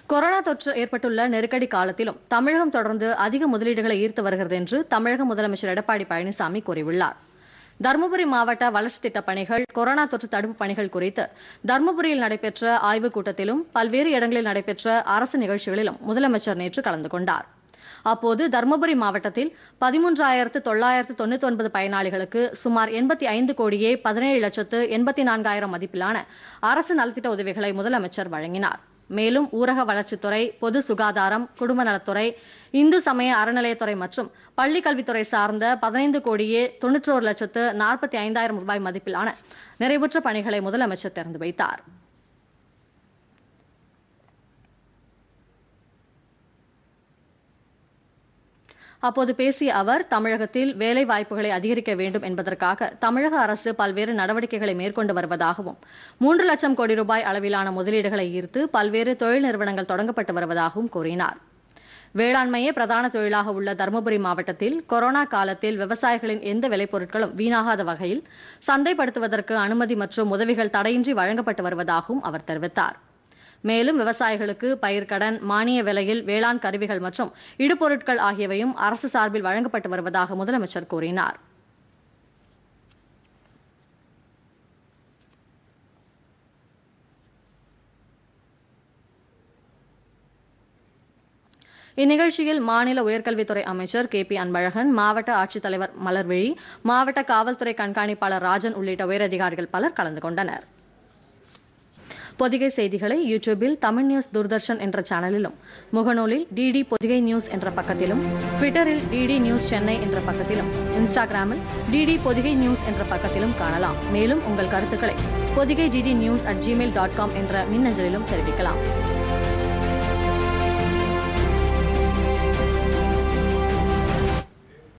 corona தொற்று ஏற்பட்டுள்ள நெருக்கடி காலத்திலும் தமிழகம் தொடர்ந்து அதிக முதலீடுகளை ஈர்த்து வருகிறது என்று தமிழக முதலமைச்சர் எடப்பாடி பழனிசாமி கூறியுள்ளார் தருமபுரி மாவட்ட வளர்ச்சித் திட்டப் பணிகள் கொரோனா தொற்று தடுப்பு பணிகள் குறித்து தருமபுரியில் நடைபெற்ற ஆய்வுக் கூட்டத்திலும் பல்வேறு இடங்களில் நடைபெற்ற அரசு நிகழ்ச்சிகளிலும் முதலமைச்சர் நேற்று கலந்து கொண்டார் அப்போது தருமபுரி மாவட்டத்தில் பதிமூன்றாயிரத்து தொள்ளாயிரத்து தொண்ணூத்தி ஒன்பது பயனாளிகளுக்கு சுமார் எண்பத்தி ஐந்து கோடியே பதினேழு லட்சத்து எண்பத்தி நான்காயிரம் மதிப்பிலான அரசு நலத்திட்ட உதவிகளை முதலமைச்சர் வழங்கினார் மேலும் ஊரக வளர்ச்சித்துறை பொது சுகாதாரம் குடும்ப நலத்துறை இந்து சமய அறநிலையத்துறை மற்றும் பள்ளிக் கல்வித்துறை சார்ந்த பதினைந்து கோடியே தொன்னூற்றோரு லட்சத்து நாற்பத்தி ஐந்தாயிரம் ரூபாய் மதிப்பிலான நிறைவுற்ற பணிகளை முதலமைச்சர் திறந்து வைத்தார் அப்போது பேசிய அவர் தமிழகத்தில் வேலை வாய்ப்புகளை அதிகரிக்க வேண்டும் என்பதற்காக தமிழக அரசு பல்வேறு நடவடிக்கைகளை மேற்கொண்டு வருவதாகவும் மூன்று லட்சம் கோடி ரூபாய் அளவிலான முதலீடுகளை ஈர்த்து பல்வேறு தொழில் நிறுவனங்கள் தொடங்கப்பட்டு வருவதாகவும் கூறினார் வேளாண்மையே பிரதான தொழிலாக உள்ள தருமபுரி மாவட்டத்தில் கொரோனா காலத்தில் விவசாயிகளின் எந்த விளைபொருட்களும் வீணாகாத வகையில் சந்தைப்படுத்துவதற்கு அனுமதி மற்றும் உதவிகள் தடையின்றி வழங்கப்பட்டு வருவதாகவும் அவர் தெரிவித்தார் மேலும் விவசாயிகளுக்கு பயிர்க்கடன் மானிய விலையில் வேளாண் கருவிகள் மற்றும் இடுபொருட்கள் ஆகியவையும் அரசு சார்பில் வழங்கப்பட்டு வருவதாக முதலமைச்சர் கூறினார் இந்நிகழ்ச்சியில் மாநில உயர்கல்வித்துறை அமைச்சர் கே பி அன்பழகன் மாவட்ட ஆட்சித்தலைவர் மலர்விழி மாவட்ட காவல்துறை கண்காணிப்பாளர் ராஜன் உள்ளிட்ட உயரதிகாரிகள் பலர் கலந்து கொண்டனர் பொதிகை செய்திகளை யூடியூபில் தமிழ் நியூஸ் தூர்தர்ஷன் என்ற சேனலிலும் முகநூலில் டிடி பொதிகை நியூஸ் என்ற பக்கத்திலும் ட்விட்டரில் டிடி நியூஸ் சென்னை என்ற பக்கத்திலும் இன்ஸ்டாகிராமில் டிடி பொதிகை நியூஸ் என்ற பக்கத்திலும் காணலாம் மேலும் உங்கள் கருத்துக்களை Podhigai DD news at Gmail dot com என்ற மின்னஞ்சலிலும் தெரிவிக்கலாம்